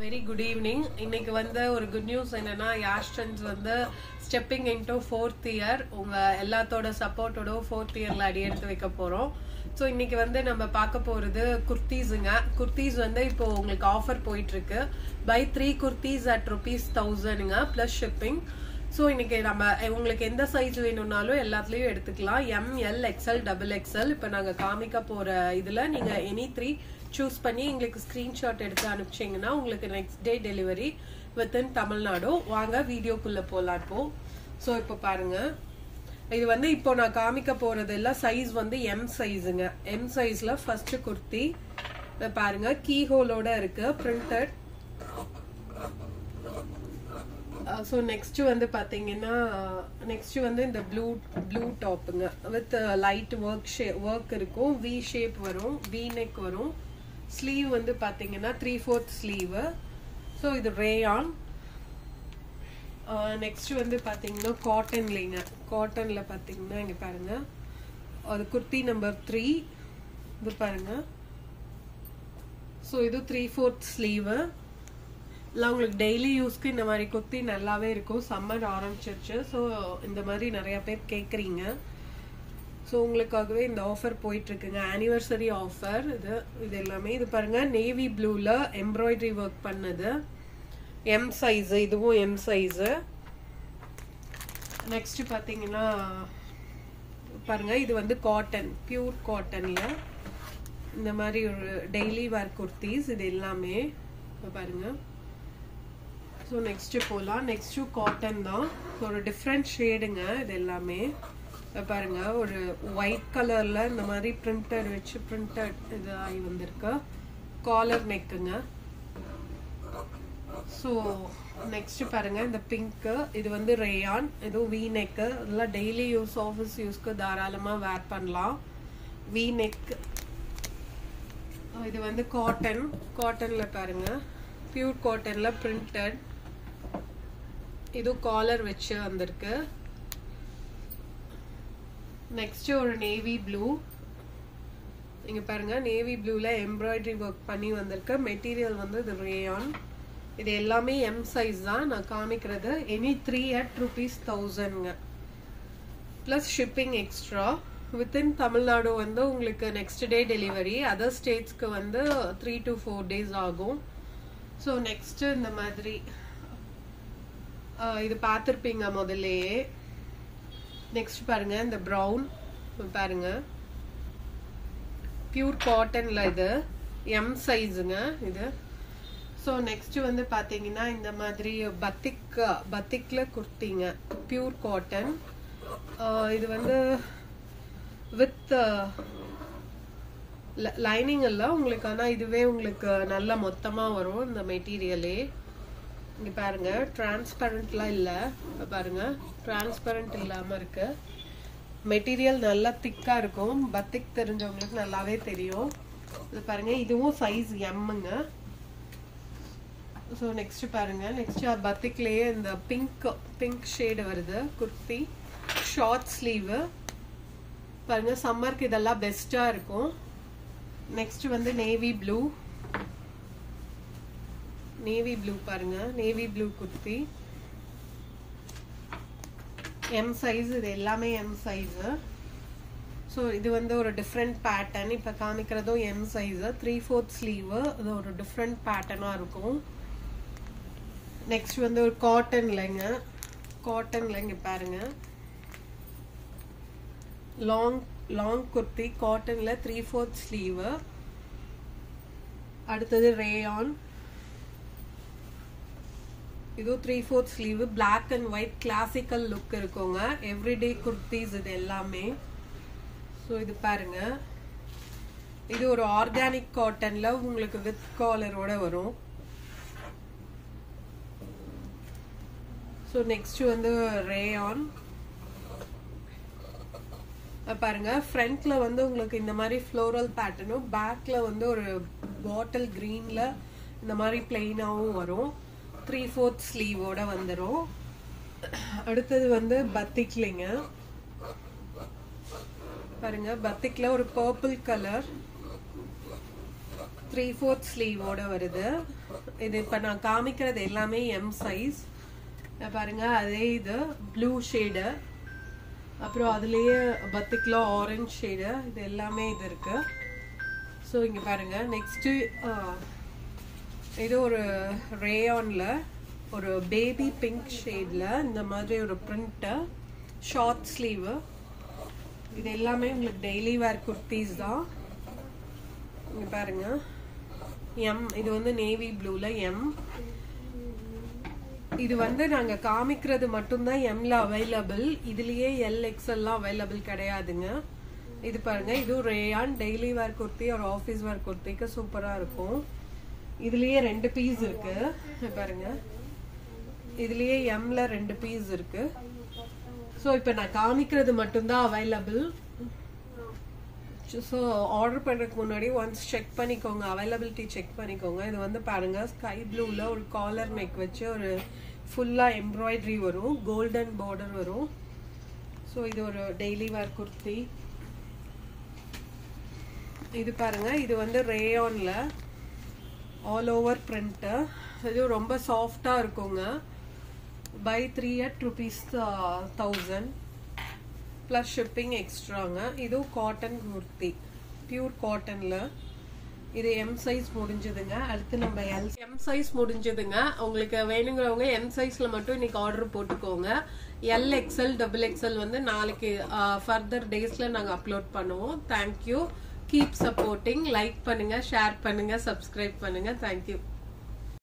very good evening இன்னைக்கு வந்து ஒரு குட் நியூஸ் என்னன்னா யாஷ்டன்ஸ் வந்து ஸ்டெப்பிங் இன்டூ ஃபோர்த் இயர் உங்க எல்லாத்தோட சப்போர்ட்டோட ஃபோர்த் இயர்ல அடி எடுத்து வைக்க போறோம் ஸோ இன்னைக்கு வந்து நம்ம பார்க்க போறது குர்த்தீஸுங்க குர்த்தீஸ் வந்து இப்போ உங்களுக்கு ஆஃபர் போயிட்டு இருக்கு buy three kurtis at rupees தௌசண்ட்ங்க பிளஸ் ஷிப்பிங் ஸோ இன்னைக்கு நம்ம உங்களுக்கு எந்த சைஸ் வேணும்னாலும் எல்லாத்துலயும் எடுத்துக்கலாம் M L XL double XL இப்போ நாங்க காமிக்க போற இதுல நீங்க எனி த்ரீ சூஸ் பண்ணி எங்களுக்கு ஸ்கிரீன்ஷாட் எடுத்து அனுப்பிச்சிங்கன்னா உங்களுக்கு next day delivery within Tamil Nadu வாங்க வீடியோக்குள்ள போலாம் இப்போ ஸோ இப்போ பாருங்க இது வந்து இப்போ நான் காமிக்க போறது எல்லாம் சைஸ் வந்து எம் சைஸுங்க எம் சைஸ்ல ஃபர்ஸ்ட் குர்த்தி இதை பாருங்க கீ ஹோலோட இருக்கு பிரிண்டட் ஸோ நெக்ஸ்ட் வந்து பாத்தீங்கன்னா நெக்ஸ்ட் வந்து இந்த ப்ளூ ப்ளூ டாப்புங்க வித் லைட் ஒர்க் ஷே ஒர்க் இருக்கும் வி ஷேப் வரும் வி நெக் வரும் ஸ்லீவ் வந்து பாத்தீங்கன்னா த்ரீ ஃபோர்த் ஸ்லீவ் ஸோ இது ரேயான் நெக்ஸ்ட் வந்து பாத்தீங்கன்னா காட்டன்லிங்க காட்டன்ல பாத்தீங்கன்னா இங்க பாருங்க அது குர்த்தி நம்பர் த்ரீ இது பாருங்க ஸோ இது த்ரீ ஃபோர்த் ஸ்லீவு இல்லை உங்களுக்கு டெய்லி யூஸ்க்கு இந்த மாதிரி குர்த்தி நல்லாவே இருக்கும் சம்மர் ஆரம்பிச்சிருச்சு ஸோ இந்த மாதிரி நிறைய பேர் கேட்குறீங்க ஸோ உங்களுக்காகவே இந்த ஆஃபர் போயிட்டு இருக்குங்க ஆனிவர்சரி ஆஃபர் இது இது எல்லாமே இது பாருங்க நேவி ப்ளூல எம்ப்ராய்டரி ஒர்க் பண்ணது எம் சைஸு இதுவும் எம் சைஸு நெக்ஸ்ட் பார்த்தீங்கன்னா பாருங்க இது வந்து காட்டன் பியூர் காட்டன்ல இந்த மாதிரி ஒரு டெய்லி வேர் குர்த்திஸ் இது எல்லாமே பாருங்க ஸோ நெக்ஸ்ட் போகலாம் நெக்ஸ்ட் காட்டன் தான் ஒரு டிஃப்ரெண்ட் ஷேடுங்க இது எல்லாமே பாருங்க ஒரு ஒயிட் கலர்ல இந்த மாதிரி பிரிண்டட் வச்சு பிரிண்டட் இது ஆகி வந்திருக்கு காலர் நெக்குங்க ஸோ நெக்ஸ்ட் பாருங்க இந்த பிங்க் இது வந்து ரேயான் இது வி நெக்கு இதெல்லாம் டெய்லி யூஸ் ஆஃபீஸ் யூஸ்க்கு தாராளமாக வேர் பண்ணலாம் வி நெக் இது வந்து காட்டன் காட்டன்ல பாருங்க பியூர் காட்டன்ல பிரிண்டட் இது காலர் வச்சு வந்திருக்கு நெக்ஸ்ட் ஒரு நேவி ப்ளூ இங்க பாருங்க நேவி ப்ளூல எம்ப்ராய்டரி ஒர்க் பண்ணி வந்திருக்கு மெட்டீரியல் வந்து இது ரேயான் இது எல்லாமே எம் சைஸ் தான் நான் காமிக்கிறது எனி த்ரீ அட் ருபீஸ் தௌசண்ட்ங்க plus shipping extra within Tamil Nadu வந்து உங்களுக்கு நெக்ஸ்ட் டே டெலிவரி அதர் ஸ்டேட்ஸ்க்கு வந்து த்ரீ டு ஃபோர் டேஸ் ஆகும் ஸோ நெக்ஸ்ட் இந்த மாதிரி இது பார்த்துருப்பீங்க முதல்லையே நெக்ஸ்ட் பாருங்க இந்த ப்ரௌன் பாருங்க பியூர் காட்டன்ல இது எம் சைஸுங்க இது ஸோ நெக்ஸ்ட் வந்து பார்த்தீங்கன்னா இந்த மாதிரி பத்திக் பத்திக்ல குர்த்திங்க பியூர் காட்டன் இது வந்து வித் லைனிங் எல்லாம் உங்களுக்கு ஆனால் இதுவே உங்களுக்கு நல்ல மொத்தமாக வரும் இந்த மெட்டீரியலே இங்கே பாருங்க டிரான்ஸ்பரண்ட்லாம் இல்லை பாருங்க டிரான்ஸ்பரண்ட் இல்லாமல் இருக்கு மெட்டீரியல் நல்லா திக்காக இருக்கும் பத்திக் தெரிஞ்சவங்களுக்கு நல்லாவே தெரியும் இது பாருங்க இதுவும் சைஸ் எம்முங்க ஸோ நெக்ஸ்ட் பாருங்க நெக்ஸ்ட் பத்திக்லேயே இந்த பிங்க் பிங்க் ஷேடு வருது குர்த்தி ஷார்ட் ஸ்லீவு பாருங்க சம்மருக்கு இதெல்லாம் பெஸ்ட்டாக இருக்கும் நெக்ஸ்ட் வந்து நேவி ப்ளூ நேவி ப்ளூ பாருங்க navy blue kurti M size இது எல்லாமே எம் சைஸு ஸோ இது வந்து ஒரு டிஃப்ரெண்ட் பேட்டர்ன் இப்போ காமிக்கிறதும் M size three fourth sleeve இது ஒரு டிஃப்ரெண்ட் பேட்டர்னாக இருக்கும் நெக்ஸ்ட் வந்து ஒரு காட்டன்லங்க காட்டன்ல இங்கே பாருங்க லாங் லாங் குர்த்தி காட்டன்ல த்ரீ ஃபோர்த் ஸ்லீவு அடுத்தது ரேயான் இது three fourth sleeve black and white classical look இருக்குங்க எவ்ரிடே குர்த்திஸ் இது எல்லாமே ஸோ இது பாருங்க இது ஒரு ஆர்கானிக் காட்டன்ல உங்களுக்கு வித் காலரோட வரும் ஸோ நெக்ஸ்ட் வந்து ரேயான் பாருங்க ஃப்ரண்ட்ல வந்து உங்களுக்கு இந்த மாதிரி ஃப்ளோரல் பேட்டர்னும் பேக்ல வந்து ஒரு பாட்டில் கிரீன்ல இந்த மாதிரி பிளெயினாகவும் வரும் த்ரீ ஃபோர்த் ஸ்லீவோட வந்துடும் அடுத்தது வந்து பத்திக்லிங்க பாருங்க பத்திக்ல ஒரு பர்பிள் கலர் த்ரீ ஃபோர்த் ஸ்லீவோட வருது இது இப்போ நான் காமிக்கிறது எல்லாமே எம் சைஸ் பாருங்க அதே இது ப்ளூ ஷேடு அப்புறம் அதுலேயே பத்திக்லோ ஆரஞ்சு ஷேடு இது எல்லாமே இது இருக்கு ஸோ இங்கே பாருங்க நெக்ஸ்ட்டு இது ஒரு ரேயானில் ஒரு பேபி பிங்க் ஷேடில் இந்த மாதிரி ஒரு பிரிண்ட்டு ஷார்ட் ஸ்லீவு இது எல்லாமே உங்களுக்கு டெய்லி வேர் குர்த்திஸ் தான் இங்கே பாருங்க எம் இது வந்து நேவி ப்ளூவில் எம் இது வந்து நாங்கள் காமிக்கிறது மட்டும்தான் எம்ல அவைலபிள் இதுலயே எல் எக்ஸ்எல்லாம் அவைலபிள் கிடையாதுங்க இது பாருங்க இது ரேயான் டெய்லி வேர் குர்த்தி ஒரு ஆஃபீஸ் வேர் குர்த்திக்கு சூப்பராக இருக்கும் இதுலயே ரெண்டு பீஸ் இருக்கு இது பாருங்க இதுலயே எம்ல ரெண்டு பீஸ் இருக்கு ஸோ இப்போ நான் காமிக்கிறது மட்டும்தான் அவைலபிள் ஸோ ஆர்டர் பண்ணுறதுக்கு முன்னாடி ஒன்ஸ் செக் பண்ணிக்கோங்க அவைலபிலிட்டி செக் பண்ணிக்கோங்க இது வந்து பாருங்க ஸ்கை ப்ளூவில் ஒரு காலர் நெக் வச்சு ஒரு ஃபுல்லாக எம்ப்ராய்டரி வரும் கோல்டன் பார்டர் வரும் ஸோ இது ஒரு டெய்லி வேர் குர்த்தி இது பாருங்க இது வந்து ரேயான்ல ஆல் ஓவர் பிரிண்ட்டு இது ரொம்ப சாஃப்டாக இருக்குங்க buy three at rupees thousand plus shipping எக்ஸ்ட்ராங்க இதுவும் காட்டன் குர்த்தி பியூர் காட்டனில் இது எம் சைஸ் முடிஞ்சதுங்க அடுத்து நம்ம எல் எம் சைஸ் முடிஞ்சதுங்க உங்களுக்கு வேணுங்கிறவங்க எம் சைஸில் மட்டும் இன்னைக்கு ஆர்டர் போட்டுக்கோங்க எல் எக்ஸ்எல் டபுள் எக்ஸ்எல் வந்து நாளைக்கு ஃபர்தர் டேஸில் நாங்கள் அப்லோட் பண்ணுவோம் தேங்க்யூ கீப் சப்போர்ட்டிங் லைக் பண்ணுங்க ஷேர் பண்ணுங்க சப்ஸ்கிரைப் பண்ணுங்க தேங்க்யூ